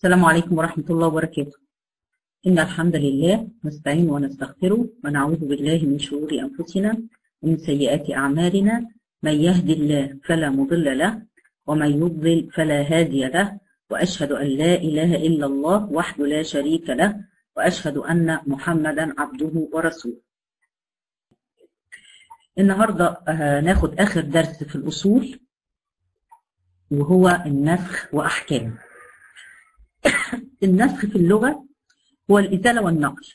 السلام عليكم ورحمة الله وبركاته إن الحمد لله نستعين ونستغفره ونعوذ بالله من شرور أنفسنا ومن سيئات أعمالنا من يهد الله فلا مضل له ومن يضلل فلا هادي له وأشهد أن لا إله إلا الله وحده لا شريك له وأشهد أن محمدا عبده ورسوله النهاردة هناخد آخر درس في الأصول وهو النسخ وأحكامه النسخ في اللغة هو الإزالة والنقل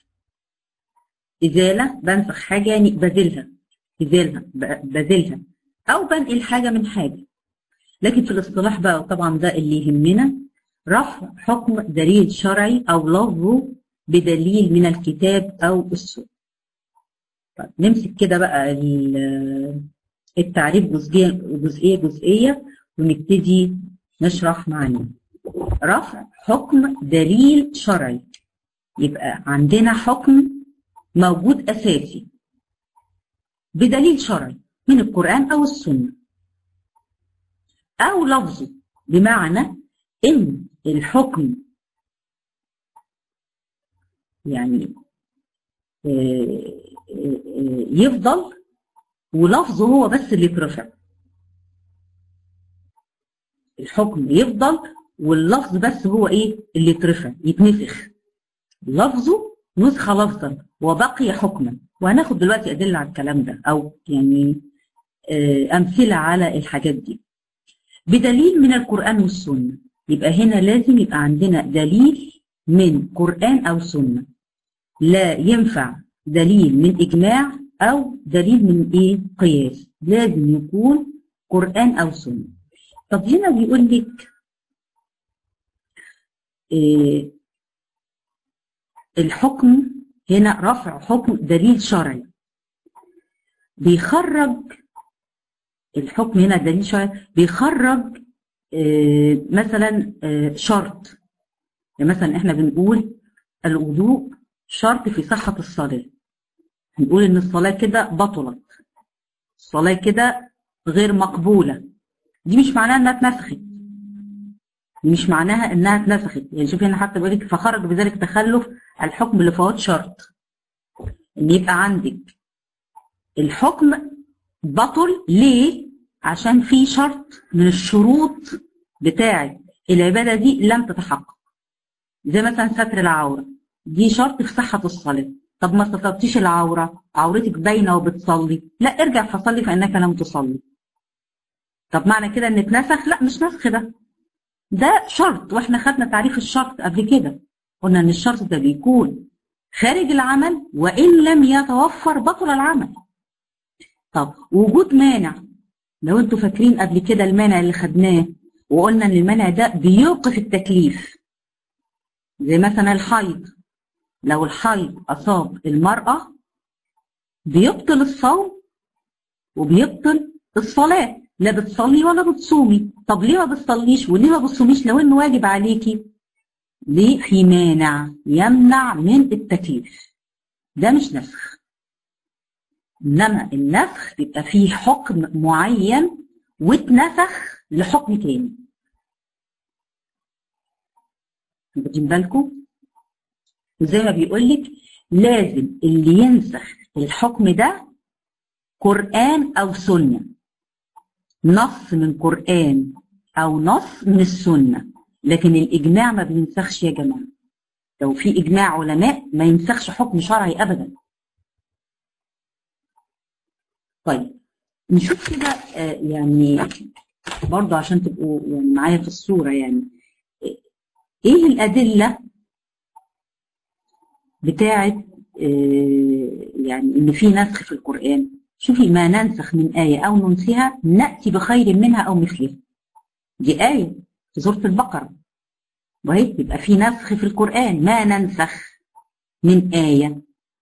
إزالة بنسخ حاجة يعني بزلها إزالها بزلها أو بنقل حاجة من حاجة لكن في الاصطلاح بقى طبعا ده اللي يهمنا رفع حكم دليل شرعي أو لفظه بدليل من الكتاب أو السنة طيب نمسك كده بقى التعريف جزئية جزئية جزئية ونبتدي نشرح معانيه رفع حكم دليل شرعي يبقى عندنا حكم موجود أساسي بدليل شرعي من القرآن أو السنة أو لفظه بمعنى إن الحكم يعني يفضل ولفظه هو بس اللي يترفع الحكم يفضل واللفظ بس هو ايه اللي يترفع يتنسخ لفظه نسخ لفظا وبقي حكما وهناخد دلوقتي ادله على الكلام ده او يعني امثله على الحاجات دي بدليل من القران والسنه يبقى هنا لازم يبقى عندنا دليل من قران او سنه لا ينفع دليل من اجماع او دليل من ايه قياس لازم يكون قران او سنه طب هنا بيقول لك إيه الحكم هنا رفع حكم دليل شرعي بيخرج الحكم هنا دليل شرعي بيخرج إيه مثلا إيه شرط يعني مثلا احنا بنقول الوضوء شرط في صحة الصلاة هنقول ان الصلاة كده بطلت الصلاة كده غير مقبولة دي مش معناها انها اتنسخت مش معناها انها اتنسخت يعني شوف هنا حتى بيقول لك فخرج بذلك تخلف الحكم لفوات شرط ان يبقى عندك الحكم بطل ليه عشان في شرط من الشروط بتاعه العباده دي لم تتحقق زي مثلا ستر العوره دي شرط في صحه الصلاه طب ما سترتيش العوره عورتك باينه وبتصلي لا ارجع فصلي فانك لم تصلي طب معنى كده ان اتنسخ لا مش نسخ ده ده شرط واحنا خدنا تعريف الشرط قبل كده قلنا ان الشرط ده بيكون خارج العمل وان لم يتوفر بطل العمل طب وجود مانع لو انتوا فاكرين قبل كده المانع اللي خدناه وقلنا ان المانع ده بيوقف التكليف زي مثلا الحيض لو الحيض اصاب المراه بيبطل الصوم وبيبطل الصلاه لا بتصلي ولا بتصومي طب ليه ما بتصليش وليه ما بتصوميش لو انه واجب عليكي ليه في مانع يمنع من التكليف ده مش نسخ انما النسخ بيبقى فيه حكم معين واتنسخ لحكم تاني واخدين بالكم وزي ما بيقول لك لازم اللي ينسخ الحكم ده قرآن أو سنة نص من قرآن أو نص من السنة لكن الإجماع ما بينسخش يا جماعة لو في إجماع علماء ما ينسخش حكم شرعي أبدا طيب نشوف كده آه يعني برضه عشان تبقوا يعني معايا في الصورة يعني إيه الأدلة بتاعت آه يعني إن في نسخ في القرآن شوفي ما ننسخ من آية أو ننسها نأتي بخير منها أو مثلها دي آية في سورة البقرة وهي يبقى في نسخ في القرآن ما ننسخ من آية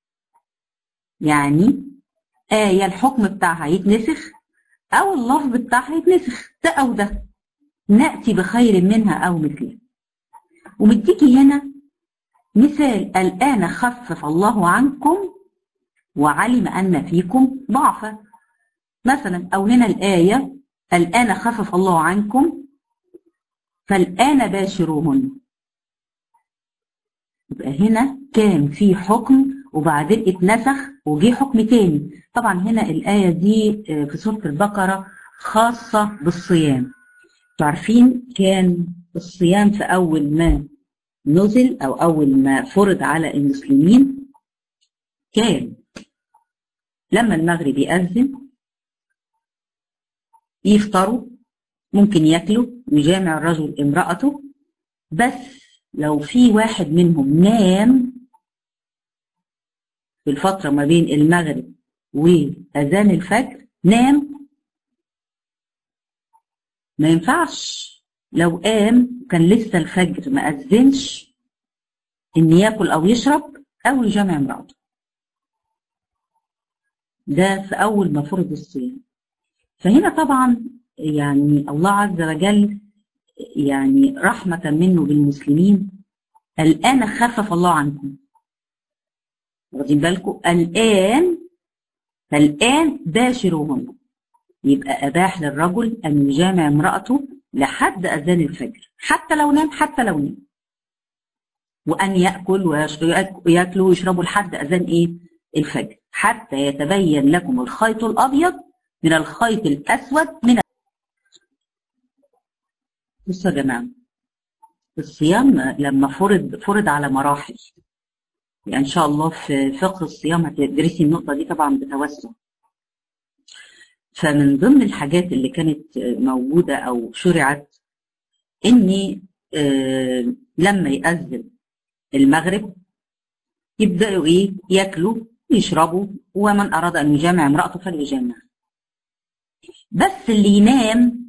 يعني آية الحكم بتاعها يتنسخ أو اللفظ بتاعها يتنسخ ده أو ده نأتي بخير منها أو مثلها ومديكي هنا مثال الآن خفف الله عنكم وعلم أن فيكم ضعفا مثلا أو هنا الآية الآن خفف الله عنكم فالآن باشروهن يبقى هنا كان في حكم وبعدين اتنسخ وجه حكم تاني طبعا هنا الآية دي في سورة البقرة خاصة بالصيام عارفين كان الصيام في أول ما نزل أو أول ما فرض على المسلمين كان لما المغرب يأذن يفطروا ممكن ياكلوا يجامع الرجل امرأته بس لو في واحد منهم نام في الفترة ما بين المغرب وأذان الفجر نام ما ينفعش لو قام كان لسه الفجر ما أذنش إن ياكل أو يشرب أو يجامع امرأته ده في أول ما فرض الصيام فهنا طبعا يعني الله عز وجل يعني رحمة منه بالمسلمين الآن خفف الله عنكم واخدين بالكم الآن فالآن باشروهن يبقى أباح للرجل أن يجامع امرأته لحد أذان الفجر حتى لو نام حتى لو نام وأن يأكل ويأكلوا ويشربوا لحد أذان إيه الفجر حتى يتبين لكم الخيط الأبيض من الخيط الأسود من بصوا يا جماعة الصيام لما فرض فرض على مراحل يعني إن شاء الله في فقه الصيام هتدرسي النقطة دي طبعا بتوسع فمن ضمن الحاجات اللي كانت موجودة أو شرعت إني آه لما يأذن المغرب يبدأوا إيه ياكلوا يشربوا ومن أراد أن يجامع امرأته فليجامع بس اللي ينام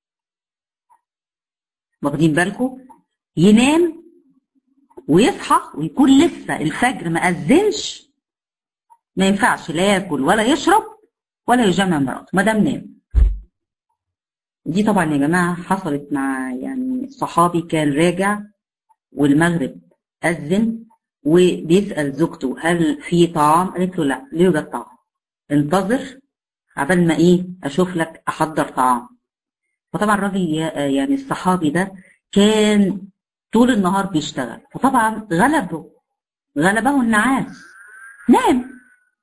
واخدين بالكم ينام ويصحى ويكون لسه الفجر ما أذنش ما ينفعش لا ياكل ولا يشرب ولا يجمع امرأته ما دام نام دي طبعا يا جماعة حصلت مع يعني صحابي كان راجع والمغرب أذن وبيسأل زوجته هل في طعام؟ قالت له لا لا يوجد طعام انتظر عبال ما ايه اشوف لك احضر طعام فطبعا الراجل يعني الصحابي ده كان طول النهار بيشتغل فطبعا غلبه غلبه النعاس نام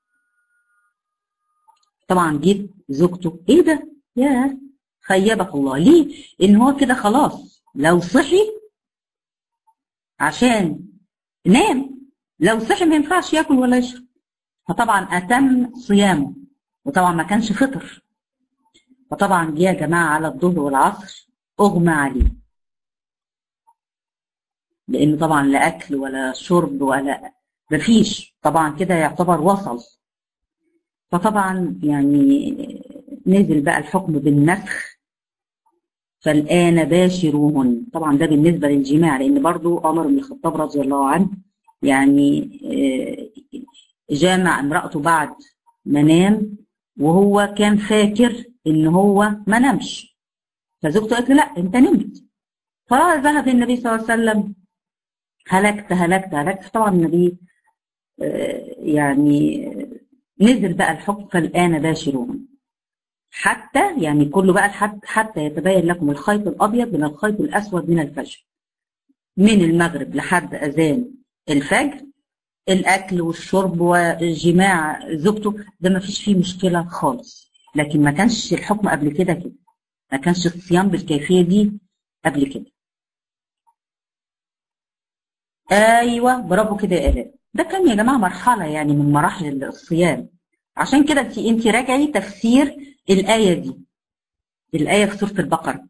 طبعا جيت زوجته ايه ده يا خيبك الله ليه ان هو كده خلاص لو صحي عشان نام لو صحي ما ينفعش ياكل ولا يشرب فطبعا اتم صيامه وطبعا ما كانش فطر فطبعا جه يا جماعه على الظهر والعصر اغمى عليه لانه طبعا لا اكل ولا شرب ولا مفيش طبعا كده يعتبر وصل فطبعا يعني نزل بقى الحكم بالنسخ فالآن باشروهن طبعا ده بالنسبة للجماع لأن برضو عمر بن الخطاب رضي الله عنه يعني جامع امرأته بعد ما نام وهو كان فاكر ان هو ما نامش فزوجته قالت له لا انت نمت فذهب النبي صلى الله عليه وسلم هلكت هلكت هلكت طبعا النبي يعني نزل بقى الحكم فالآن باشروهن حتى يعني كله بقى حتى, حتى يتبين لكم الخيط الأبيض من الخيط الأسود من الفجر من المغرب لحد أذان الفجر الأكل والشرب والجماع زوجته ده ما فيش فيه مشكلة خالص لكن ما كانش الحكم قبل كده كده ما كانش الصيام بالكيفية دي قبل كده أيوة برافو كده يا آلاء ده كان يا جماعة مرحلة يعني من مراحل الصيام عشان كده انت انت راجعي تفسير الآية دي الآية في سورة البقرة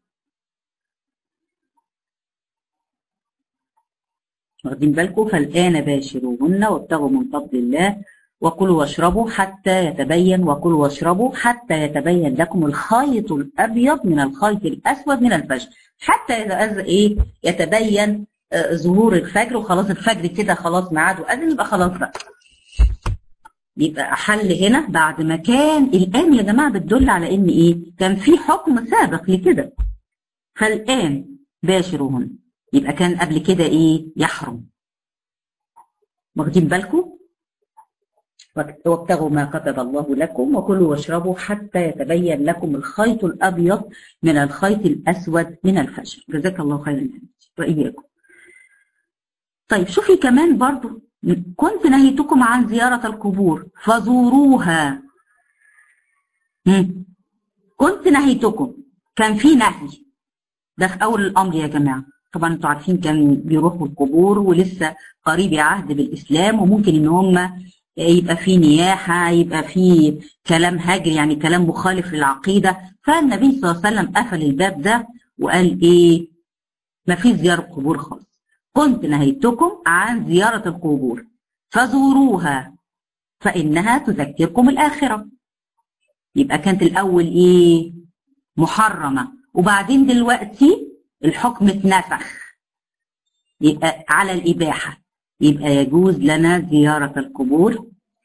واخدين بالكم فالآن باشروهن وابتغوا من فضل الله وكلوا واشربوا حتى يتبين وكلوا واشربوا حتى يتبين لكم الخيط الأبيض من الخيط الأسود من الفجر حتى إذا إيه يتبين آه ظهور الفجر وخلاص الفجر كده خلاص ميعاده أذن يبقى خلاص بقى يبقى أحل هنا بعد ما كان الآن يا جماعة بتدل على إن إيه؟ كان في حكم سابق لكده. فالآن باشروهن يبقى كان قبل كده إيه؟ يحرم. واخدين بالكم؟ وابتغوا ما كتب الله لكم وكلوا واشربوا حتى يتبين لكم الخيط الأبيض من الخيط الأسود من الفجر. جزاك الله خيرا وإياكم. طيب شوفي كمان برضو كنت نهيتكم عن زيارة القبور فزوروها مم. كنت نهيتكم كان في نهي ده في أول الأمر يا جماعة طبعا انتوا عارفين كان بيروحوا القبور ولسه قريب عهد بالإسلام وممكن إن هم يبقى في نياحة يبقى في كلام هاجر يعني كلام مخالف للعقيدة فالنبي صلى الله عليه وسلم قفل الباب ده وقال إيه ما فيش زيارة قبور خالص كنت نهيتكم عن زيارة القبور فزوروها فإنها تذكركم الآخرة يبقى كانت الأول إيه محرمة وبعدين دلوقتي الحكم اتنسخ يبقى على الإباحة يبقى يجوز لنا زيارة القبور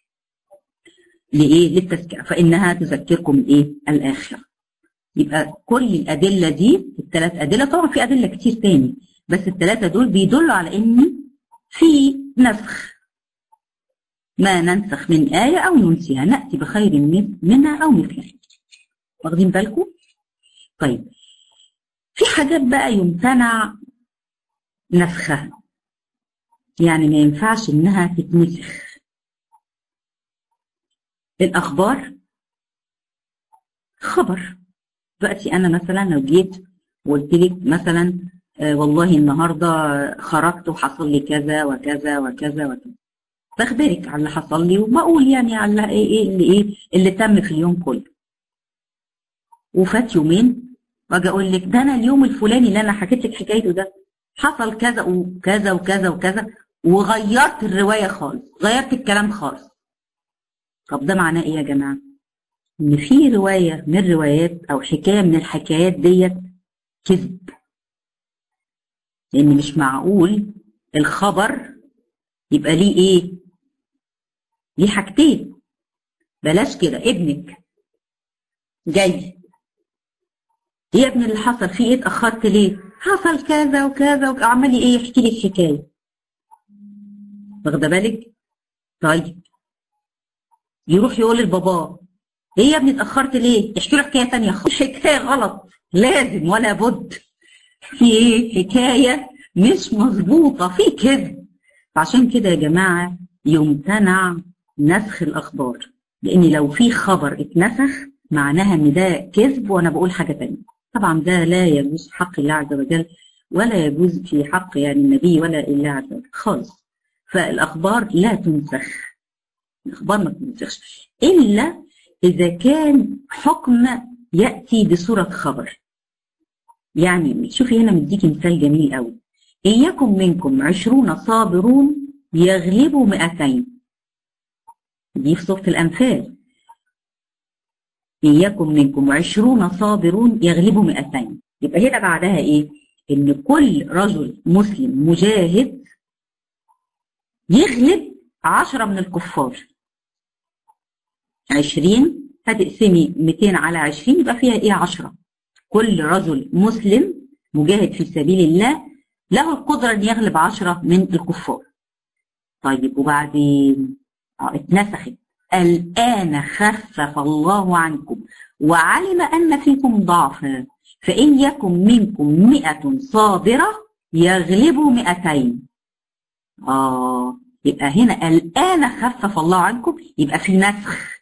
لإيه للتذكرة فإنها تذكركم إيه الآخرة يبقى كل الأدلة دي الثلاث أدلة طبعا في أدلة كتير تاني بس الثلاثة دول بيدلوا على إن في نسخ ما ننسخ من آية أو ننسيها نأتي بخير منها أو مثلها واخدين بالكم؟ طيب في حاجات بقى يمتنع نسخها يعني ما ينفعش إنها تتنسخ الأخبار خبر دلوقتي أنا مثلا لو جيت وقلت لك مثلا آه والله النهارده خرجت وحصل لي كذا وكذا وكذا وكذا بخبرك على اللي حصل لي وبقول يعني على ايه ايه اللي ايه اللي تم في اليوم كله وفات يومين واجي اقول لك ده انا اليوم الفلاني اللي انا حكيت لك حكايته ده حصل كذا وكذا وكذا وكذا وغيرت الروايه خالص غيرت الكلام خالص طب ده معناه ايه يا جماعه ان في روايه من الروايات او حكايه من الحكايات ديت كذب لان مش معقول الخبر يبقى ليه ايه ليه حاجتين بلاش كده ابنك جاي ايه يا ابني اللي حصل في ايه اتاخرت ليه حصل كذا وكذا وعمال ايه يحكي لي الحكايه واخده بالك طيب يروح يقول لباباه ايه يا ابني اتاخرت ليه يحكي له حكايه ثانيه حكايه غلط لازم ولا بد في ايه حكايه مش مظبوطه في كذب فعشان كده يا جماعه يمتنع نسخ الاخبار لان لو في خبر اتنسخ معناها ان ده كذب وانا بقول حاجه ثانيه طبعا ده لا يجوز في حق الله عز وجل ولا يجوز في حق يعني النبي ولا الله عز وجل خالص فالاخبار لا تنسخ الاخبار ما تنسخش الا اذا كان حكم ياتي بصوره خبر يعني شوفي هنا مديكي مثال جميل قوي إن يكن منكم عشرون صابرون يغلبوا مئتين دي في سورة الأنفال إن يكن منكم عشرون صابرون يغلبوا مئتين يبقى هنا بعدها إيه؟ إن كل رجل مسلم مجاهد يغلب عشرة من الكفار عشرين هتقسمي 200 على 20 يبقى فيها إيه عشرة كل رجل مسلم مجاهد في سبيل الله له القدرة أن يغلب عشرة من الكفار طيب وبعدين اه اتنسخت الآن خفف الله عنكم وعلم أن فيكم ضعفا فإن يكن منكم مئة صابرة يغلبوا مئتين آه يبقى هنا الآن خفف الله عنكم يبقى في نسخ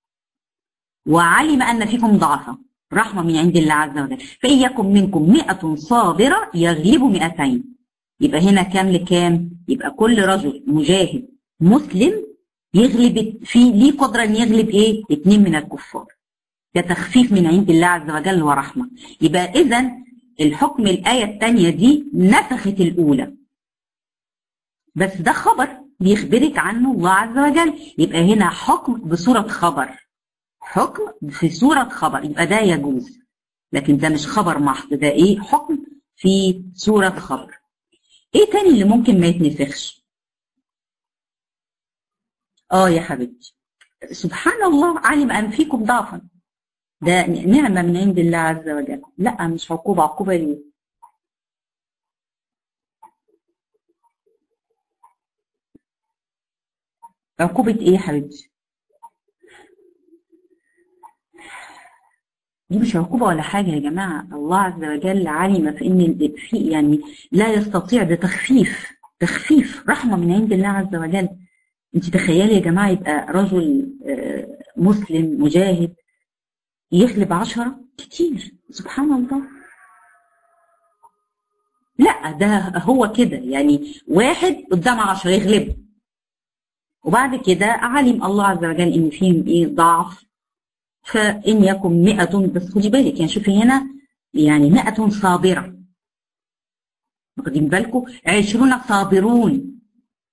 وعلم أن فيكم ضعفا رحمة من عند الله عز وجل فإن يكن منكم مئة صابرة يغلبوا مئتين يبقى هنا كام لكام يبقى كل رجل مجاهد مسلم يغلب في ليه قدرة ان يغلب ايه اتنين من الكفار ده تخفيف من عند الله عز وجل ورحمة يبقى اذا الحكم الآية الثانية دي نسخت الأولى بس ده خبر بيخبرك عنه الله عز وجل يبقى هنا حكم بصورة خبر حكم في صورة خبر يبقى ده يجوز لكن ده مش خبر محض ده ايه حكم في صورة خبر ايه تاني اللي ممكن ما يتنسخش اه يا حبيبتي سبحان الله علم ان فيكم ضعفا ده نعمة من عند الله عز وجل لا مش عقوبة عقوبة ليه عقوبة ايه يا حبيبتي دي مش عقوبة ولا حاجة يا جماعة الله عز وجل علم في ان في يعني لا يستطيع ده تخفيف تخفيف رحمة من عند الله عز وجل انت تخيلي يا جماعة يبقى رجل مسلم مجاهد يغلب عشرة كتير سبحان الله لا ده هو كده يعني واحد قدام عشرة يغلبه وبعد كده علم الله عز وجل ان فيهم ايه ضعف فان يكن مئة بس خدي بالك يعني شوفي هنا يعني مئة صابرة واخدين بالكم عشرون صابرون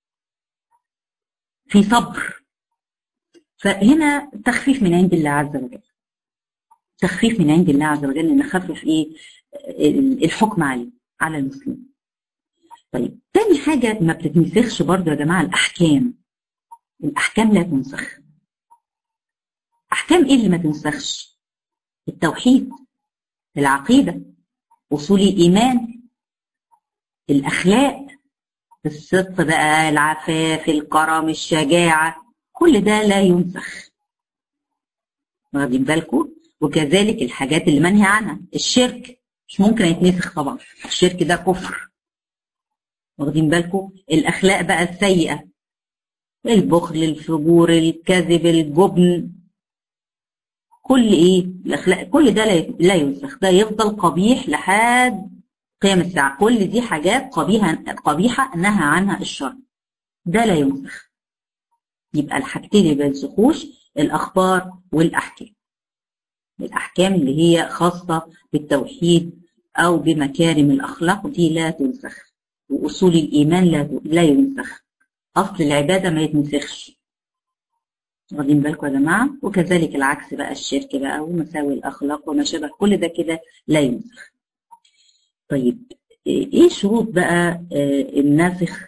في صبر فهنا تخفيف من عند الله عز وجل تخفيف من عند الله عز وجل نخفف ايه الحكم عليه على المسلمين طيب تاني حاجة ما بتتنسخش برضه يا جماعة الأحكام الأحكام لا تنسخ أحكام إيه اللي ما تنسخش التوحيد العقيدة أصول الإيمان الأخلاق الصدق بقى العفاف الكرم الشجاعة كل ده لا ينسخ واخدين بالكم وكذلك الحاجات اللي منهي عنها الشرك مش ممكن يتنسخ طبعا الشرك ده كفر واخدين بالكم الاخلاق بقى السيئه البخل الفجور الكذب الجبن كل ايه الاخلاق كل ده لا ينسخ ده يفضل قبيح لحد قيام الساعه كل دي حاجات قبيحه قبيحه نهى عنها الشرع ده لا ينسخ يبقى الحاجتين اللي ما ينسخوش الاخبار والاحكام الأحكام اللي هي خاصة بالتوحيد أو بمكارم الأخلاق دي لا تنسخ وأصول الإيمان لا لا ينسخ أصل العبادة ما يتنسخش واخدين بالكم يا جماعة وكذلك العكس بقى الشرك بقى ومساوي الأخلاق وما شابه كل ده كده لا ينسخ طيب إيه شروط بقى النسخ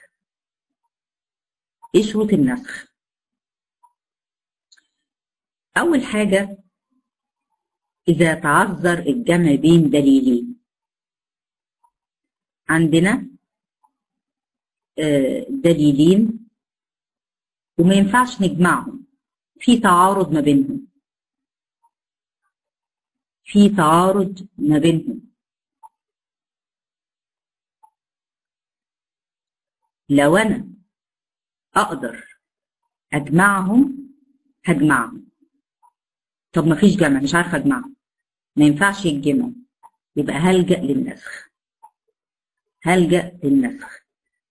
إيه شروط النسخ أول حاجة إذا تعذر الجمع بين دليلين عندنا دليلين وما ينفعش نجمعهم في تعارض ما بينهم في تعارض ما بينهم لو أنا أقدر أجمعهم هجمعهم طب ما فيش جمع مش عارفة أجمعهم ما ينفعش يتجمعوا يبقى هلجأ للنسخ هلجأ للنسخ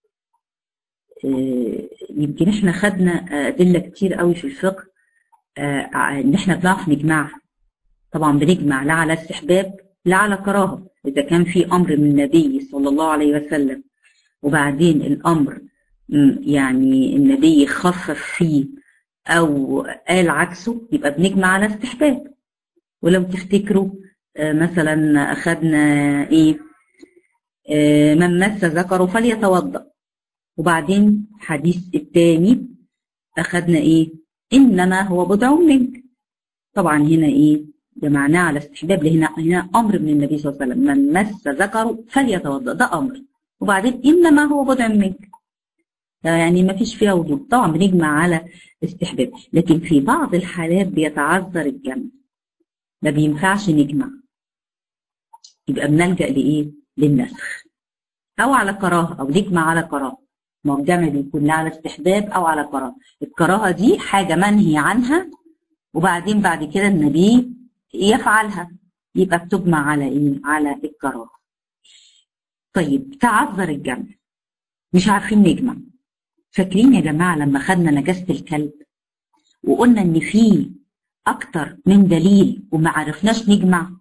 يمكن احنا خدنا أدلة كتير قوي في الفقه ان احنا بنعرف نجمعها طبعا بنجمع لا على استحباب لا على كراهة إذا كان في أمر من النبي صلى الله عليه وسلم وبعدين الأمر يعني النبي خفف فيه أو قال عكسه يبقى بنجمع على استحباب ولو تفتكروا مثلا أخذنا إيه من مس ذكره فليتوضأ وبعدين حديث التاني أخذنا إيه إنما هو بضع منك طبعا هنا إيه جمعناه على استحباب لهنا هنا أمر من النبي صلى الله عليه وسلم من مس ذكره فليتوضأ ده أمر وبعدين إنما هو بضع منك يعني ما فيش فيها وجود طبعا بنجمع على استحباب لكن في بعض الحالات بيتعذر الجمع ما بينفعش نجمع يبقى بنلجأ لإيه؟ للنسخ أو على كراهة أو نجمع على كراهة ما هو الجمع بيكون لا على استحباب أو على كراهة الكراهة دي حاجة منهي عنها وبعدين بعد كده النبي يفعلها يبقى بتجمع على إيه؟ على الكراهة طيب تعذر الجمع مش عارفين نجمع فاكرين يا جماعة لما خدنا نجاسة الكلب وقلنا إن في أكتر من دليل وما عرفناش نجمع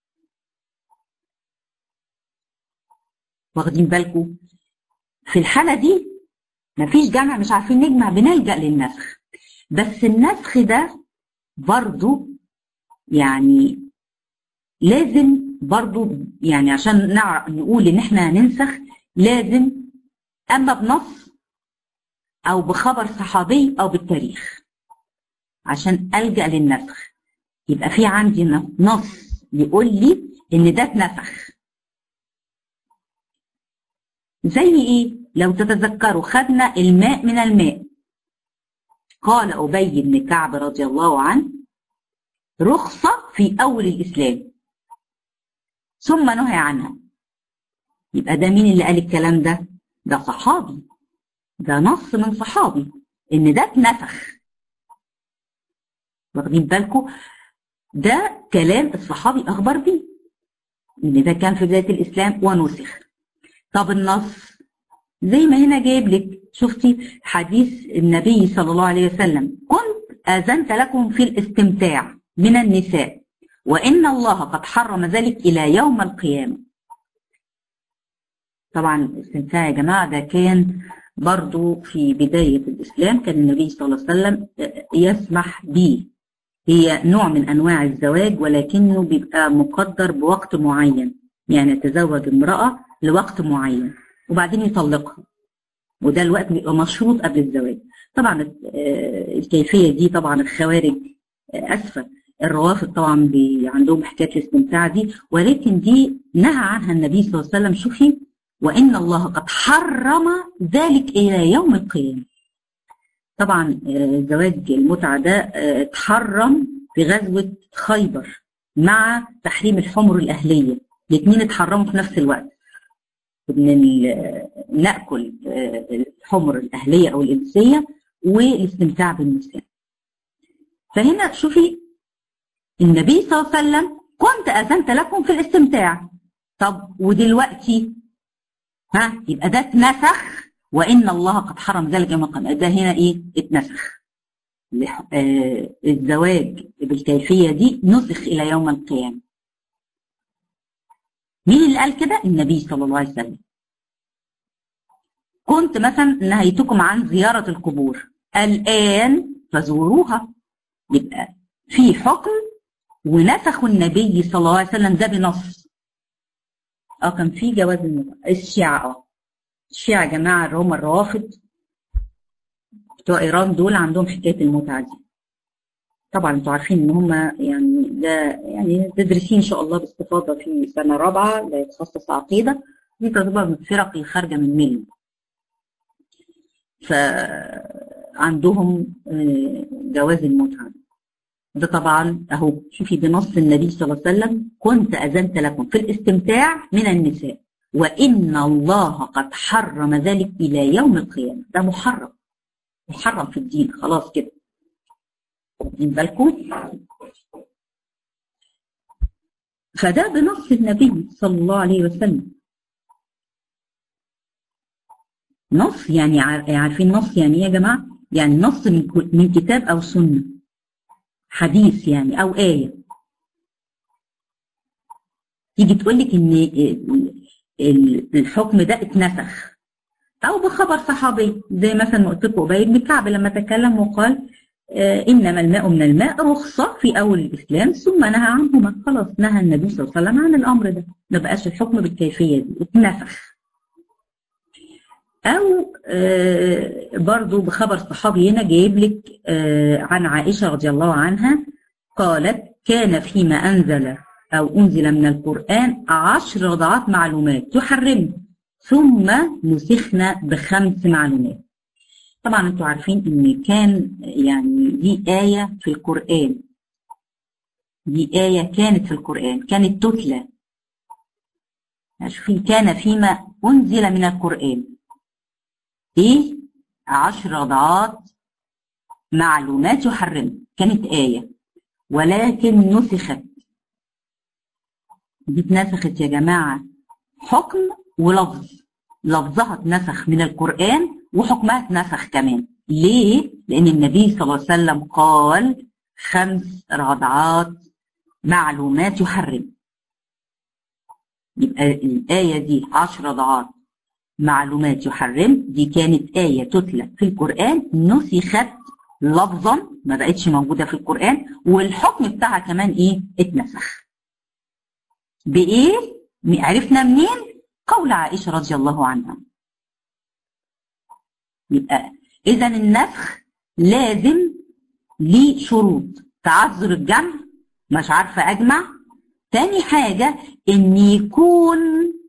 واخدين بالكم في الحالة دي مفيش جمع مش عارفين نجمع بنلجأ للنسخ بس النسخ ده برضو يعني لازم برضو يعني عشان نعرف نقول ان احنا هننسخ لازم اما بنص او بخبر صحابي او بالتاريخ عشان الجا للنسخ يبقى في عندي نص يقول لي ان ده اتنسخ زي ايه لو تتذكروا خدنا الماء من الماء قال ابي بن كعب رضي الله عنه رخصه في اول الاسلام ثم نهي عنها يبقى ده مين اللي قال الكلام ده ده صحابي ده نص من صحابي ان ده اتنسخ واخدين بالكم ده كلام الصحابي اخبر بيه ان ده كان في بدايه الاسلام ونسخ طب النص زي ما هنا جايب لك شفتي حديث النبي صلى الله عليه وسلم كنت اذنت لكم في الاستمتاع من النساء وان الله قد حرم ذلك الى يوم القيامه طبعا الاستمتاع يا جماعه ده كان برضو في بدايه الاسلام كان النبي صلى الله عليه وسلم يسمح به هي نوع من انواع الزواج ولكنه بيبقى مقدر بوقت معين يعني يتزوج امراه لوقت معين وبعدين يطلقها وده الوقت بيبقى مشروط قبل الزواج طبعا الكيفيه دي طبعا الخوارج اسفه الروافض طبعا بي عندهم حكايه الاستمتاع دي ولكن دي نهى عنها النبي صلى الله عليه وسلم شوفي وان الله قد حرم ذلك الى يوم القيامه طبعا زواج المتعه ده اتحرم في غزوه خيبر مع تحريم الحمر الاهليه الاثنين اتحرموا في نفس الوقت ان ناكل الحمر الاهليه او الانسيه والاستمتاع بالنساء فهنا شوفي النبي صلى الله عليه وسلم كنت اذنت لكم في الاستمتاع طب ودلوقتي ها يبقى ده اتنسخ وان الله قد حرم ذلك يوم القيامه ده هنا ايه اتنسخ آه الزواج بالكيفيه دي نسخ الى يوم القيامه مين اللي قال كده النبي صلى الله عليه وسلم كنت مثلا نهيتكم عن زياره القبور الان فزوروها يبقى في حكم ونسخوا النبي صلى الله عليه وسلم ده بنص اه كان في جواز المتعه الشيعه اه الشيعة يا جماعة اللي هم الروافض بتوع إيران دول عندهم حكاية المتعة دي طبعا انتوا عارفين ان هم يعني ده يعني تدرسين ان شاء الله باستفاضه في سنه رابعه لا يتخصص عقيده دي تعتبر من الفرق الخارجه من مله فعندهم جواز المتعه ده طبعا اهو شوفي بنص النبي صلى الله عليه وسلم كنت اذنت لكم في الاستمتاع من النساء وإن الله قد حرم ذلك إلى يوم القيامة ده محرم محرم في الدين خلاص كده من بالكم فده بنص النبي صلى الله عليه وسلم نص يعني عارفين نص يعني ايه يا جماعه؟ يعني نص من من كتاب او سنه حديث يعني او ايه تيجي تقول لك ان الحكم ده اتنسخ او بخبر صحابي زي مثلا ما قلت لكم ابي بن كعب لما تكلم وقال آه انما الماء من الماء رخصه في اول الاسلام ثم نهى عنهما خلاص نهى النبي صلى الله عليه وسلم عن الامر ده ما بقاش الحكم بالكيفيه دي اتنسخ او آه برضو بخبر صحابي هنا جايب لك آه عن عائشه رضي الله عنها قالت كان فيما انزل أو أنزل من القرآن عشر رضعات معلومات يحرم ثم نسخنا بخمس معلومات طبعا انتوا عارفين ان كان يعني دي آية في القرآن دي آية كانت في القرآن كانت تتلى شوفي كان فيما أنزل من القرآن إيه عشر رضعات معلومات يحرم كانت آية ولكن نسخت دي اتنسخت يا جماعة حكم ولفظ لفظها اتنسخ من القرآن وحكمها اتنسخ كمان ليه؟ لأن النبي صلى الله عليه وسلم قال خمس رضعات معلومات يحرم يبقى الآية دي عشر رضعات معلومات يحرم دي كانت آية تتلى في القرآن نسخت لفظا ما بقتش موجودة في القرآن والحكم بتاعها كمان ايه اتنسخ بإيه؟ عرفنا منين؟ قول عائشة رضي الله عنها. يبقى إذا النسخ لازم ليه شروط تعذر الجمع مش عارفة أجمع تاني حاجة إن يكون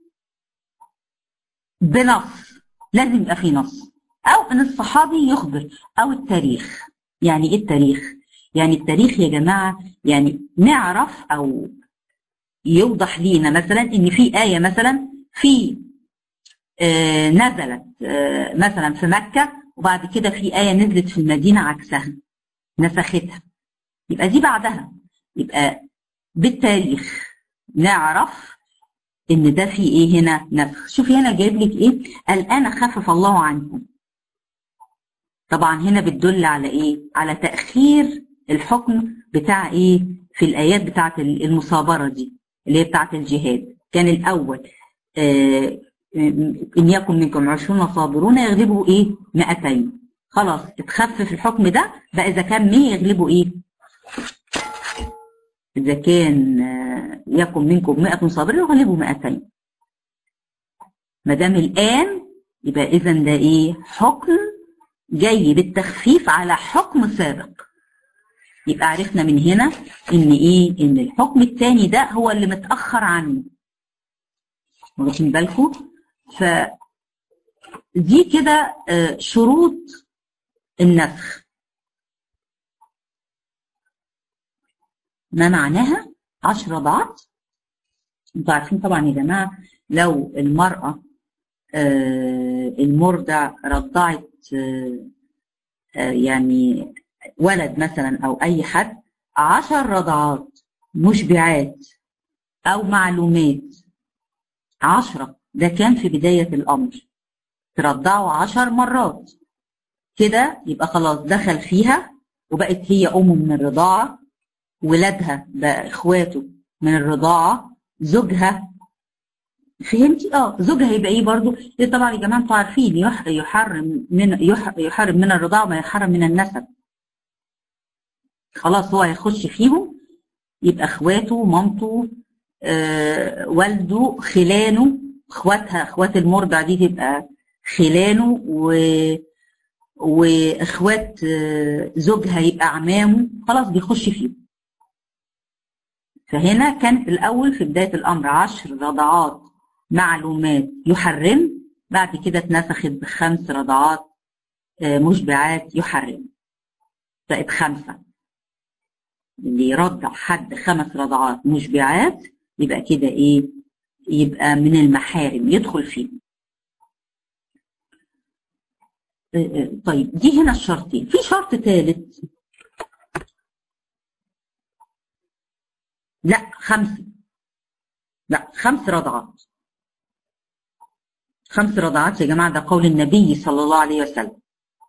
بنص لازم يبقى في نص أو إن الصحابي يخبر أو التاريخ يعني إيه التاريخ؟ يعني التاريخ يا جماعة يعني نعرف أو يوضح لينا مثلا ان في آية مثلا في آه نزلت آه مثلا في مكة وبعد كده في آية نزلت في المدينة عكسها نسختها يبقى دي بعدها يبقى بالتاريخ نعرف ان ده في ايه هنا نسخ شوفي هنا جايب لك ايه الان خفف الله عنكم طبعا هنا بتدل على ايه على تاخير الحكم بتاع ايه في الايات بتاعه المصابره دي اللي هي بتاعه الجهاد كان الاول آه ان يكن منكم عشرون صابرون يغلبوا ايه 200 خلاص اتخفف الحكم ده بقى اذا كان 100 يغلبوا ايه إذا كان يكن منكم 100 صابر يغلبوا 200 ما دام الآن يبقى إذا ده إيه؟ حكم جاي بالتخفيف على حكم سابق يبقى عرفنا من هنا إن إيه؟ إن الحكم الثاني ده هو اللي متأخر عنه واخدين بالكم؟ ف دي كده شروط النسخ ما معناها عشر رضعات انتوا عارفين طبعا يا جماعه لو المراه آه المرضع رضعت آه آه يعني ولد مثلا او اي حد عشر رضعات مشبعات او معلومات عشرة ده كان في بداية الأمر ترضعه عشر مرات كده يبقى خلاص دخل فيها وبقت هي أم من الرضاعة ولادها بقى اخواته من الرضاعه زوجها فهمتي اه زوجها يبقى ايه برضو إيه طبعا يا جماعه انتوا عارفين يحرم من يحرم من الرضاعه ما يحرم من النسب خلاص هو هيخش فيهم يبقى اخواته مامته آه والده خلانه اخواتها اخوات المرضع دي تبقى خلانه و واخوات آه زوجها يبقى عمامه خلاص بيخش فيهم فهنا كان في الأول في بداية الأمر عشر رضعات معلومات يحرم بعد كده اتنسخت بخمس رضعات مشبعات يحرم بقت خمسة اللي يرضع حد خمس رضعات مشبعات يبقى كده ايه يبقى من المحارم يدخل فيه طيب دي هنا الشرطين في شرط ثالث لا خمسة لا خمس رضعات خمس رضعات يا جماعة ده قول النبي صلى الله عليه وسلم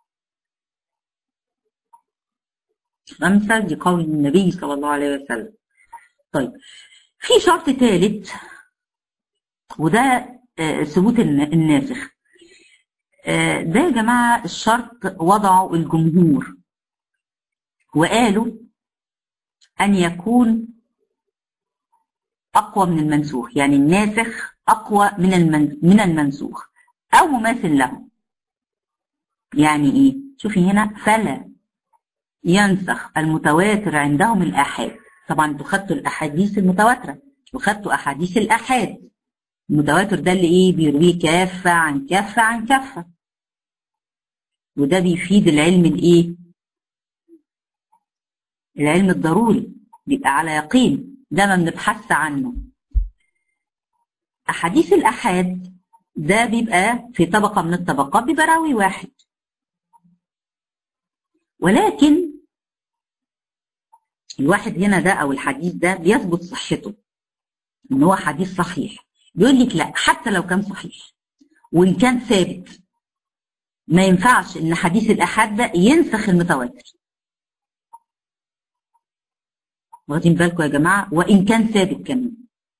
خمسة دي قول النبي صلى الله عليه وسلم طيب في شرط ثالث وده آه ثبوت الناسخ آه ده يا جماعة الشرط وضعه الجمهور وقالوا أن يكون أقوى من المنسوخ يعني الناسخ أقوى من المن... من المنسوخ أو مماثل له يعني إيه؟ شوفي هنا فلا ينسخ المتواتر عندهم الآحاد طبعا انتوا خدتوا الأحاديث المتواترة وخدتوا أحاديث الآحاد المتواتر ده اللي إيه بيرويه كافة عن كافة عن كافة وده بيفيد العلم الإيه؟ العلم الضروري بيبقى على يقين ده ما بنبحث عنه أحاديث الأحاد ده بيبقى في طبقة من الطبقات بيبقى راوي واحد ولكن الواحد هنا ده أو الحديث ده بيثبت صحته إن هو حديث صحيح بيقول لك لا حتى لو كان صحيح وإن كان ثابت ما ينفعش إن حديث الأحاد ده ينسخ المتواتر واخدين بالكم يا جماعة وإن كان ثابت كمان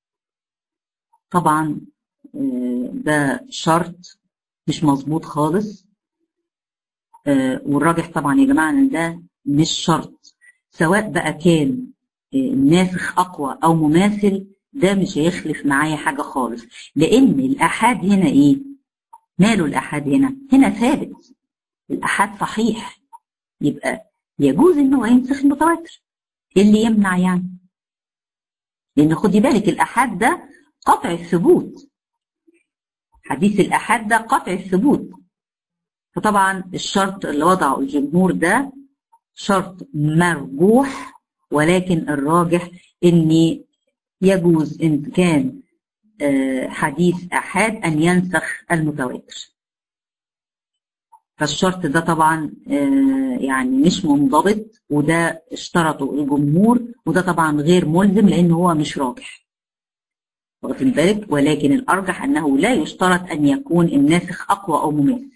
طبعا ده شرط مش مظبوط خالص والراجح طبعا يا جماعة ان ده مش شرط سواء بقى كان الناسخ أقوى أو مماثل ده مش هيخلف معايا حاجة خالص لأن الأحاد هنا إيه؟ ماله الأحاد هنا؟ هنا ثابت الأحاد صحيح يبقى يجوز إن هو ينسخ المتواتر ايه اللي يمنع يعني لان خدي بالك الاحاد ده قطع الثبوت حديث الاحاد ده قطع الثبوت فطبعا الشرط اللي وضعه الجمهور ده شرط مرجوح ولكن الراجح ان يجوز ان كان حديث أحاد أن ينسخ المتواتر فالشرط ده طبعا يعني مش منضبط وده اشترطه الجمهور وده طبعا غير ملزم لأنه هو مش راجح واخد بالك ولكن الأرجح أنه لا يشترط أن يكون الناسخ أقوى أو مماثل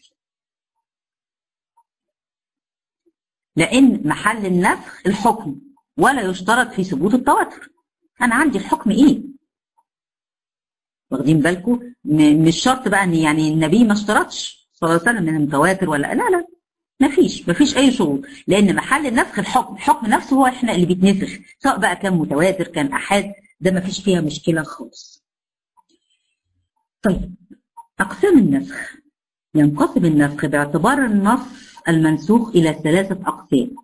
لأن محل النسخ الحكم ولا يشترط في ثبوت التواتر أنا عندي الحكم إيه واخدين بالكم مش شرط بقى ان يعني النبي ما اشترطش صلى الله عليه وسلم من المتواتر ولا لا لا ما فيش ما فيش اي شروط لان محل النسخ الحكم الحكم نفسه هو احنا اللي بيتنسخ سواء بقى كان متواتر كان احاد ده ما فيش فيها مشكله خالص طيب اقسام النسخ ينقسم النسخ باعتبار النص المنسوخ الى ثلاثه اقسام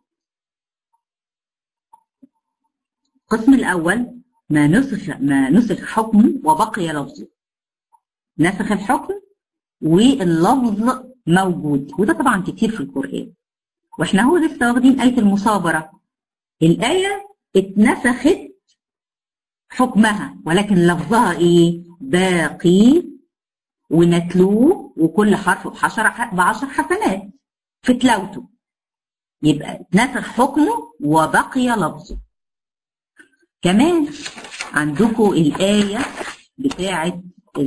القسم الاول ما نسخ ما نسخ حكمه وبقي لفظه نسخ الحكم واللفظ موجود وده طبعا كتير في القرآن واحنا هو لسه واخدين آية المصابرة الآية اتنسخت حكمها ولكن لفظها ايه باقي ونتلوه وكل حرف بعشر بعشر حسنات في تلاوته يبقى اتنسخ حكمه وبقي لفظه كمان عندكم الآية بتاعة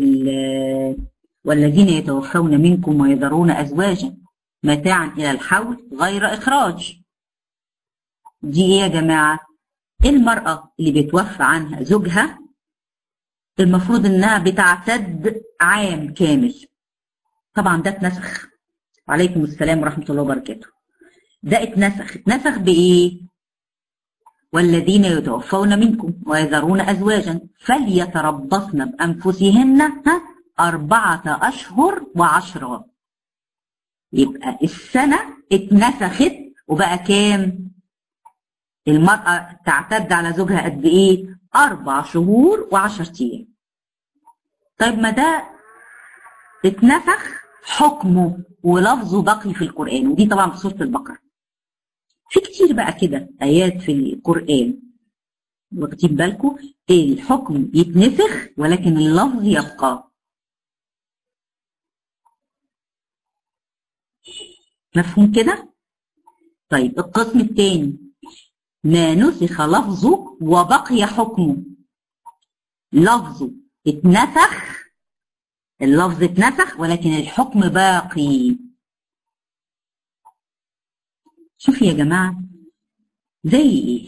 والذين يتوفون منكم ويذرون أزواجا متاعا إلى الحول غير إخراج دي إيه يا جماعة؟ المرأة اللي بيتوفى عنها زوجها المفروض إنها بتعتد عام كامل طبعا ده اتنسخ وعليكم السلام ورحمة الله وبركاته ده اتنسخ اتنسخ بإيه؟ والذين يتوفون منكم ويذرون أزواجا فليتربصن بأنفسهن ها أربعة أشهر وعشرة يبقى السنة اتنسخت وبقى كام؟ المرأة تعتد على زوجها قد إيه؟ أربع شهور وعشر أيام. طيب ما ده اتنسخ حكمه ولفظه بقي في القرآن ودي طبعا في سورة البقرة. في كتير بقى كده آيات في القرآن واخدين بالكم الحكم يتنسخ ولكن اللفظ يبقى مفهوم كده؟ طيب القسم الثاني ما نسخ لفظه وبقي حكمه لفظه اتنسخ اللفظ اتنسخ ولكن الحكم باقي شوفوا يا جماعة زي ايه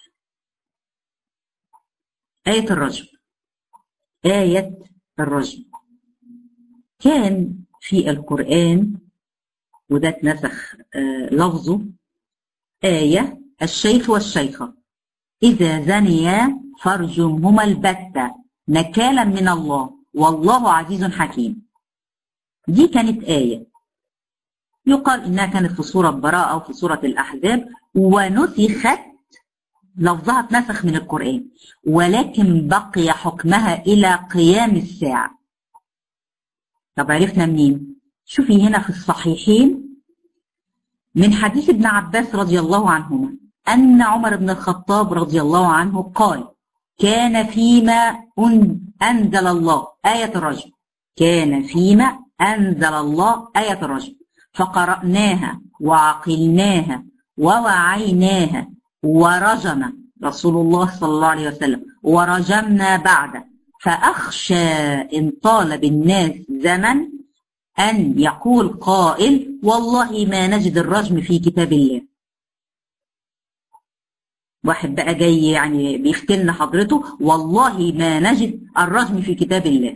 آية الرجم آية الرجم كان في القرآن وده اتنسخ آه لفظه آية الشيخ والشيخة إذا زنيا فارجمهما البتة نكالا من الله والله عزيز حكيم دي كانت آية يقال إنها كانت في سورة براءة أو في سورة الأحزاب ونسخت لفظها اتنسخ من القرآن ولكن بقي حكمها إلى قيام الساعة طب عرفنا منين؟ شوفي هنا في الصحيحين من حديث ابن عباس رضي الله عنهما أن عمر بن الخطاب رضي الله عنه قال كان فيما أنزل الله آية الرجم كان فيما أنزل الله آية الرجم فقرأناها وعقلناها ووعيناها ورجم رسول الله صلى الله عليه وسلم ورجمنا بعد فأخشى إن طال بالناس زمن أن يقول قائل والله ما نجد الرجم في كتاب الله واحد بقى جاي يعني بيفتن حضرته والله ما نجد الرجم في كتاب الله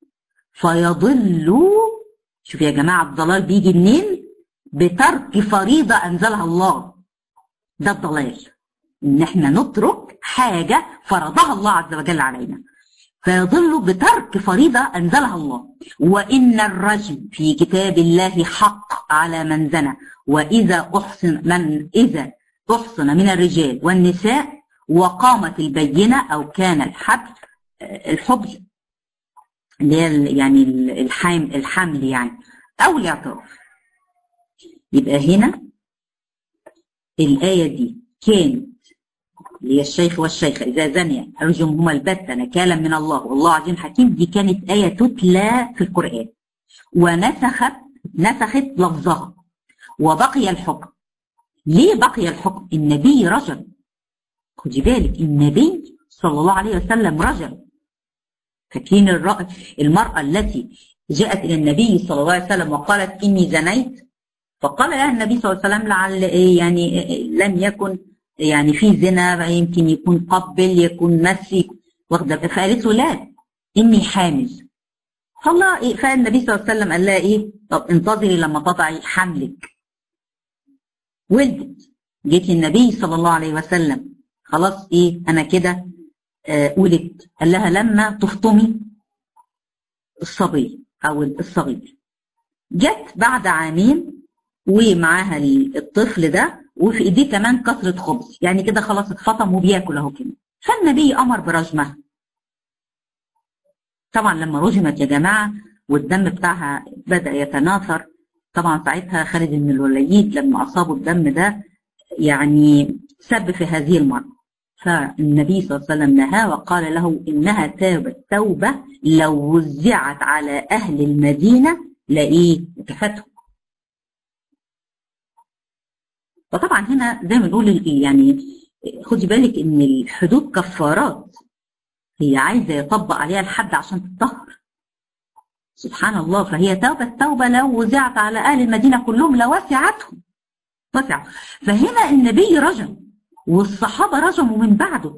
فيضل شوف يا جماعة الضلال بيجي منين بترك فريضة أنزلها الله ده الضلال إن احنا نترك حاجة فرضها الله عز وجل علينا فيضل بترك فريضة أنزلها الله وإن الرجم في كتاب الله حق على من زنى وإذا أحسن من إذا أحسن من الرجال والنساء وقامت البينة أو كان الحبل الحبل اللي هي يعني الحامل الحمل يعني أو الاعتراف يبقى هنا الآية دي كانت اللي هي الشيخ والشيخة إذا زنيا أرجمهما البتة نكالا من الله والله عظيم حكيم دي كانت آية تتلى في القرآن ونسخت نسخت لفظها وبقي الحكم ليه بقي الحكم النبي رجل خدي بالك النبي صلى الله عليه وسلم رجل فاكرين المرأة التي جاءت إلى النبي صلى الله عليه وسلم وقالت إني زنيت فقال لها النبي صلى الله عليه وسلم لعل يعني لم يكن يعني في زنا يمكن يكون قبل يكون مسي واخده فقالت له لا اني حامل فالله فالنبي صلى الله عليه وسلم قال لها ايه طب انتظري لما تضعي حملك ولدت جيت النبي صلى الله عليه وسلم خلاص ايه انا كده آه ولدت قال لها لما تفطمي الصبي او الصغير جت بعد عامين ومعاها الطفل ده وفي ايديه كمان كسرة خبز يعني كده خلاص اتفطم وبياكل اهو كده فالنبي امر برجمها طبعا لما رجمت يا جماعه والدم بتاعها بدا يتناثر طبعا ساعتها خالد بن الوليد لما اصابه الدم ده يعني سب في هذه المرة فالنبي صلى الله عليه وسلم نهى وقال له انها توبه توبه لو وزعت على اهل المدينه لايه كفتهم فطبعا هنا زي ما بنقول يعني خدي بالك ان الحدود كفارات هي عايزه يطبق عليها الحد عشان تطهر سبحان الله فهي توبه توبه لو وزعت على اهل المدينه كلهم لوسعتهم وسع فهنا النبي رجم والصحابه رجموا من بعده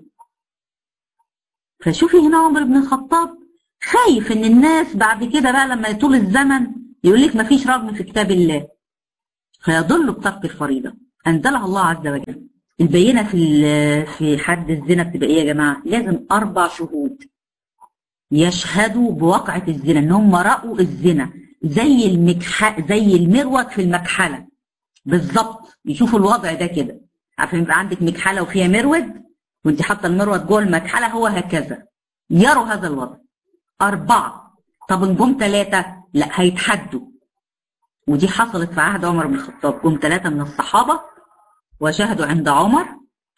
فشوفي هنا عمر بن الخطاب خايف ان الناس بعد كده بقى لما يطول الزمن يقول لك ما فيش رجم في كتاب الله فيضل بترك الفريضه انزلها الله عز وجل البينه في في حد الزنا بتبقى ايه يا جماعه؟ لازم اربع شهود يشهدوا بواقعه الزنا ان هم راوا الزنا زي المكح زي المروت في المكحله بالظبط يشوفوا الوضع ده كده عارفين يبقى عندك مكحله وفيها مرود وانت حاطه المروت جوه المكحله هو هكذا يروا هذا الوضع اربعه طب ان جم ثلاثه لا هيتحدوا ودي حصلت في عهد عمر بن الخطاب جم ثلاثه من الصحابه وشهدوا عند عمر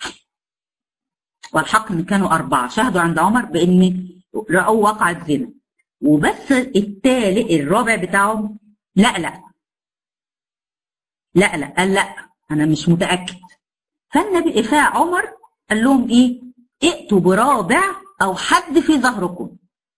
والحق ان كانوا اربعه شهدوا عند عمر بان راوا واقعة زنا وبس التالت الرابع بتاعهم لا لا لا لا قال لا انا مش متاكد فالنبي فعمر قال لهم ايه ائتوا برابع او حد في ظهركم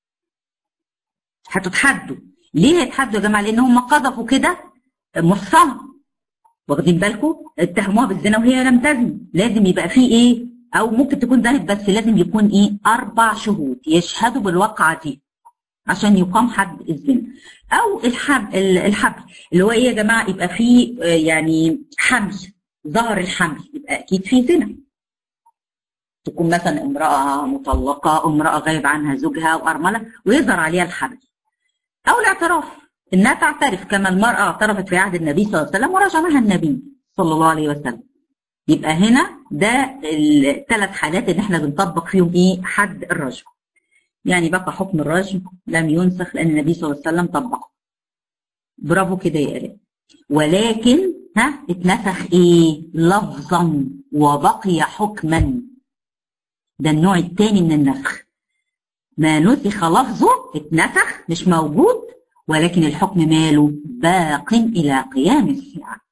هتتحدوا ليه هيتحدوا يا جماعه لان هم قذفوا كده محصنه واخدين بالكم اتهموها بالزنا وهي لم تزن لازم يبقى فيه ايه او ممكن تكون زنت بس لازم يكون ايه اربع شهود يشهدوا بالواقعه دي عشان يقام حد الزنا او الحب الحبل اللي هو ايه يا جماعه يبقى فيه يعني حمل ظهر الحمل يبقى اكيد في زنا تكون مثلا امراه مطلقه امراه غايب عنها زوجها وارمله ويظهر عليها الحمل او الاعتراف انها تعترف كما المراه اعترفت في عهد النبي صلى الله عليه وسلم ورجمها النبي صلى الله عليه وسلم يبقى هنا ده الثلاث حالات اللي احنا بنطبق فيهم ايه حد الرجم يعني بقى حكم الرجم لم ينسخ لان النبي صلى الله عليه وسلم طبقه برافو كده يا آلاء ولكن ها اتنسخ ايه لفظا وبقي حكما ده النوع الثاني من النسخ ما نسخ لفظه اتنسخ مش موجود ولكن الحكم ماله باق الى قيام الساعه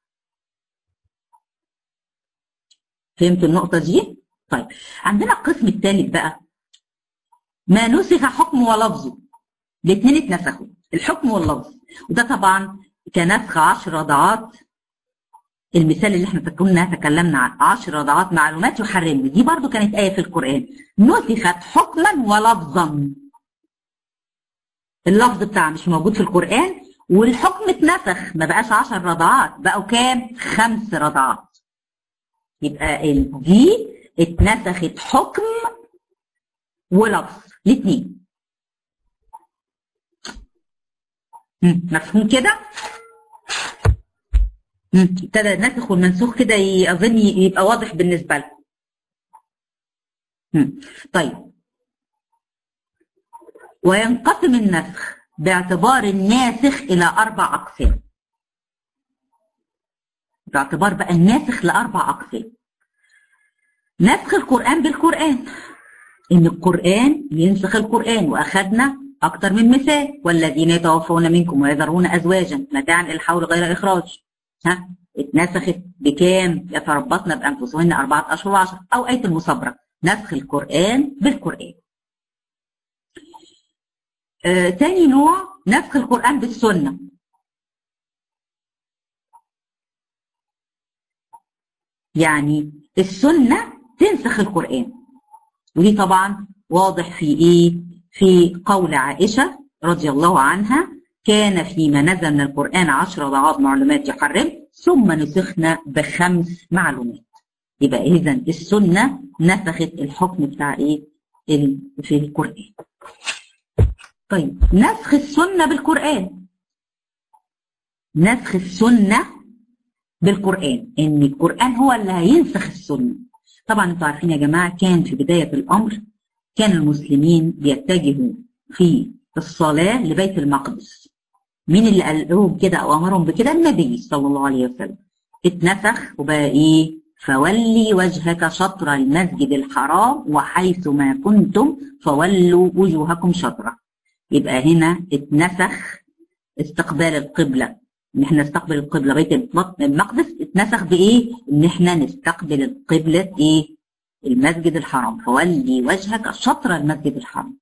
فهمت النقطة دي؟ طيب عندنا القسم الثالث بقى ما نسخ حكمه ولفظه الاثنين اتنسخوا الحكم واللفظ وده طبعا كنسخ عشر رضعات المثال اللي احنا كنا تكلمنا عن عشر رضعات معلومات يحرمني دي برضو كانت آية في القرآن نسخت حكما ولفظا اللفظ بتاعها مش موجود في القرآن والحكم اتنسخ ما بقاش عشر رضعات بقوا كام؟ خمس رضعات يبقى دي اتنسخت حكم ولفظ الاثنين مفهوم كده؟ ابتدى النسخ والمنسوخ كده اظن يبقى واضح بالنسبه لكم. طيب وينقسم النسخ باعتبار الناسخ الى اربع اقسام. باعتبار بقى الناسخ لاربع اقسام. نسخ القرآن بالقرآن إن القرآن ينسخ القرآن وأخذنا أكتر من مثال والذين يتوفون منكم ويذرون أزواجا متاعا إلى الحول غير إخراج ها اتنسخت بكام يتربصن بأنفسهن أربعة أشهر وعشر أو آية المصابرة نسخ القرآن بالقرآن آه تاني نوع نسخ القرآن بالسنة يعني السنة تنسخ القرآن ودي طبعا واضح في ايه في قول عائشة رضي الله عنها كان فيما نزل من القرآن عشر ضعاف معلومات يحرم ثم نسخنا بخمس معلومات يبقى اذا السنة نسخت الحكم بتاع ايه في القرآن طيب نسخ السنة بالقرآن نسخ السنة بالقرآن ان القرآن هو اللي هينسخ السنة طبعا انتوا عارفين يا جماعة كان في بداية الامر كان المسلمين بيتجهوا في الصلاة لبيت المقدس مين اللي قال لهم كده او امرهم بكده النبي صلى الله عليه وسلم اتنسخ وبقى ايه فولي وجهك شطر المسجد الحرام وحيث ما كنتم فولوا وجوهكم شطره يبقى هنا اتنسخ استقبال القبلة ان احنا نستقبل القبلة بيت المقدس اتنسخ بايه ان احنا نستقبل القبلة ايه المسجد الحرام فولي وجهك شطر المسجد الحرام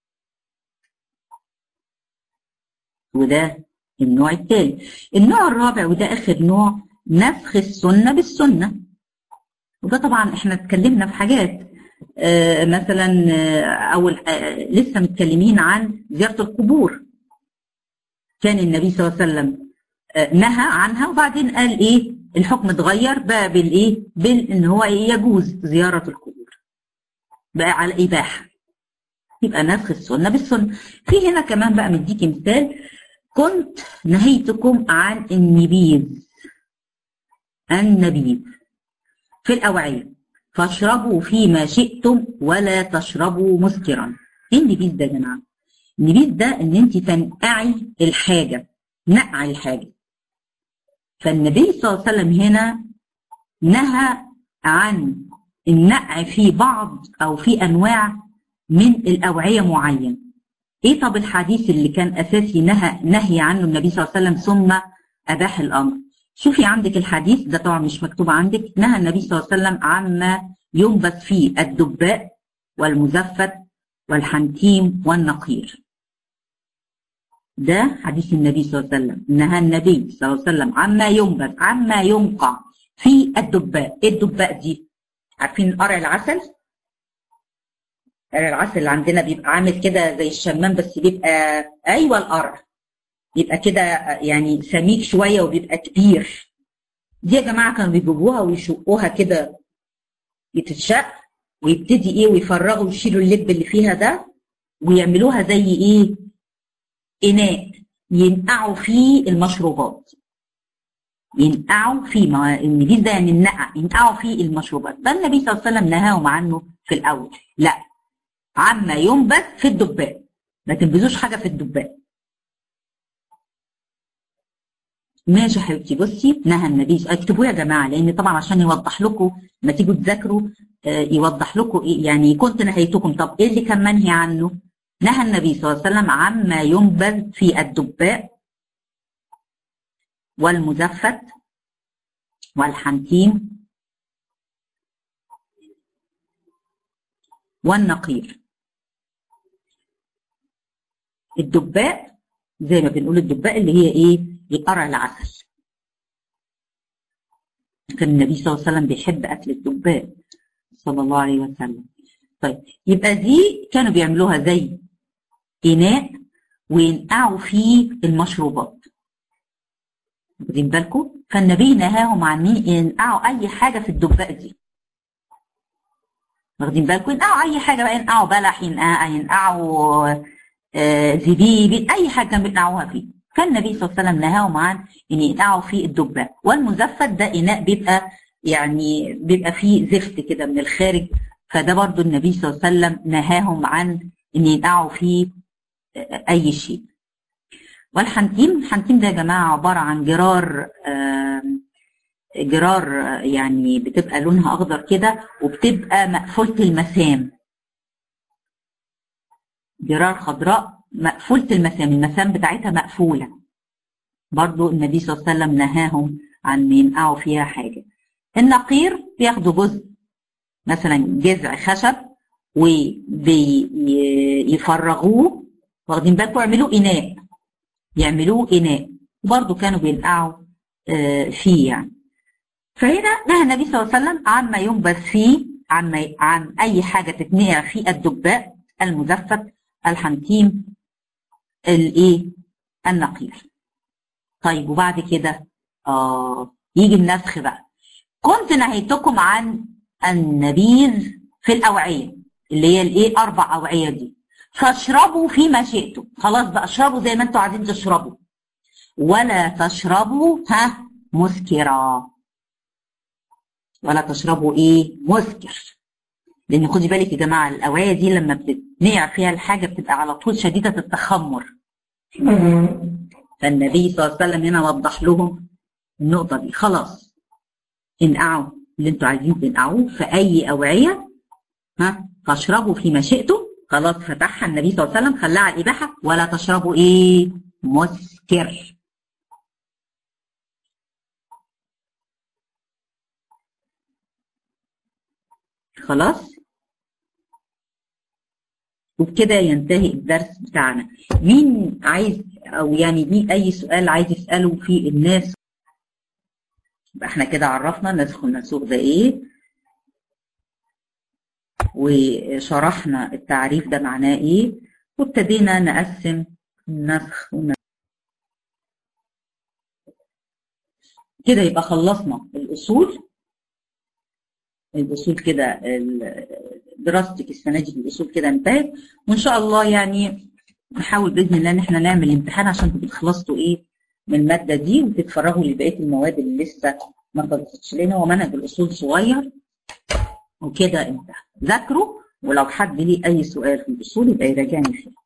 وده النوع الثالث النوع الرابع وده اخر نوع نسخ السنة بالسنة وده طبعا احنا اتكلمنا في حاجات آه مثلا آه اول آه لسه متكلمين عن زياره القبور كان النبي صلى الله عليه وسلم نهى عنها وبعدين قال ايه الحكم اتغير بقى بالايه بان هو إيه يجوز زياره القبور بقى على اباحه يبقى نسخ السنه بالسنه في هنا كمان بقى مديكي مثال كنت نهيتكم عن النبيذ النبيذ في الاوعيه فاشربوا فيما شئتم ولا تشربوا مسكرا ايه النبيذ ده يا جماعه النبيذ ده ان انت تنقعي الحاجه نقعي الحاجه فالنبي صلى الله عليه وسلم هنا نهى عن النقع في بعض او في انواع من الاوعيه معين ايه طب الحديث اللي كان اساسي نهى نهي عنه النبي صلى الله عليه وسلم ثم اباح الامر شوفي عندك الحديث ده طبعا مش مكتوب عندك نهى النبي صلى الله عليه وسلم عما ينبت فيه الدباء والمزفت والحنتيم والنقير ده حديث النبي صلى الله عليه وسلم نهى النبي صلى الله عليه وسلم عما ينبت عما ينقع في الدباء ايه الدباء دي عارفين قرع العسل قرع العسل اللي عندنا بيبقى عامل كده زي الشمام بس بيبقى ايوه القرع بيبقى كده يعني سميك شويه وبيبقى كبير دي يا جماعه كانوا بيجيبوها ويشقوها كده يتتشق ويبتدي ايه ويفرغوا ويشيلوا اللب اللي فيها ده ويعملوها زي ايه اناء ينقعوا فيه المشروبات ينقعوا فيه ما النبيذ ده يعني النقع ينقعوا فيه المشروبات ده النبي صلى الله عليه وسلم نهاهم عنه في الاول لا عما ينبت في الدباء ما تنبذوش حاجه في الدباء ماشي يا حبيبتي بصي نهى النبي اكتبوه يا جماعه لان طبعا عشان يوضح لكم ما تيجوا تذاكروا يوضح لكم إيه يعني كنت نهيتكم طب ايه اللي كان منهي عنه؟ نهى النبي صلى الله عليه وسلم عما ينبذ في الدباء والمزفت والحنتيم والنقير الدباء زي ما بنقول الدباء اللي هي ايه القرع العسل كان النبي صلى الله عليه وسلم بيحب اكل الدباء صلى الله عليه وسلم طيب يبقى دي كانوا بيعملوها زي اناء وينقعوا فيه المشروبات واخدين بالكم فالنبي نهاهم عن ينقعوا اي حاجه في الدباء دي واخدين بالكم ينقعوا اي حاجه بقى ينقعوا بلح ينقعوا آه زبيب اي حاجه كانوا بينقعوها فيه فالنبي صلى الله عليه وسلم نهاهم عن ان ينقعوا فيه الدباء والمزفت ده اناء بيبقى يعني بيبقى فيه زفت كده من الخارج فده برضو النبي صلى الله عليه وسلم نهاهم عن ان ينقعوا فيه اي شيء والحنتيم الحنتيم ده يا جماعه عباره عن جرار جرار يعني بتبقى لونها اخضر كده وبتبقى مقفولة المسام جرار خضراء مقفولة المسام المسام بتاعتها مقفولة برضو النبي صلى الله عليه وسلم نهاهم عن ينقعوا فيها حاجة النقير بياخدوا جزء مثلا جذع خشب وبيفرغوه واخدين بالكم يعملوه إناء يعملوه إناء وبرضو كانوا بينقعوا فيه يعني فهنا نهى النبي صلى الله عليه وسلم عما ينبذ فيه عن عن اي حاجه تتنقع في الدباء المزفت الحنتيم الايه النقير طيب وبعد كده اه يجي النسخ بقى كنت نهيتكم عن النبيذ في الاوعيه اللي هي الايه اربع اوعيه دي فاشربوا فيما شئتم خلاص بقى اشربوا زي ما انتم عايزين تشربوا ولا تشربوا ها مسكرا ولا تشربوا ايه مسكر لان خدي بالك يا جماعه الاوعيه دي لما بتتنقع فيها الحاجه بتبقى على طول شديده التخمر فالنبي صلى الله عليه وسلم هنا وضح لهم النقطه دي خلاص انقعوا اللي انتوا عايزين تنقعوه في اي اوعيه ها فاشربوا فيما شئتم خلاص فتحها النبي صلى الله عليه وسلم خلاها على الاباحه ولا تشربوا ايه مسكر خلاص وبكده ينتهي الدرس بتاعنا مين عايز او يعني مين اي سؤال عايز يساله في الناس يبقى احنا كده عرفنا النسخ والمنسوخ ده ايه وشرحنا التعريف ده معناه ايه وابتدينا نقسم النسخ والنسخ كده يبقى خلصنا الاصول الاصول كده دراستك السنه دي في الاصول كده انتهت وان شاء الله يعني نحاول باذن الله ان احنا نعمل امتحان عشان تبقوا خلصتوا ايه من الماده دي وتتفرغوا لبقيه المواد اللي لسه ما خلصتش لان هو منهج الاصول صغير وكده انتهى ذاكروا ولو حد ليه اي سؤال في الاصول يبقى يراجعني فيه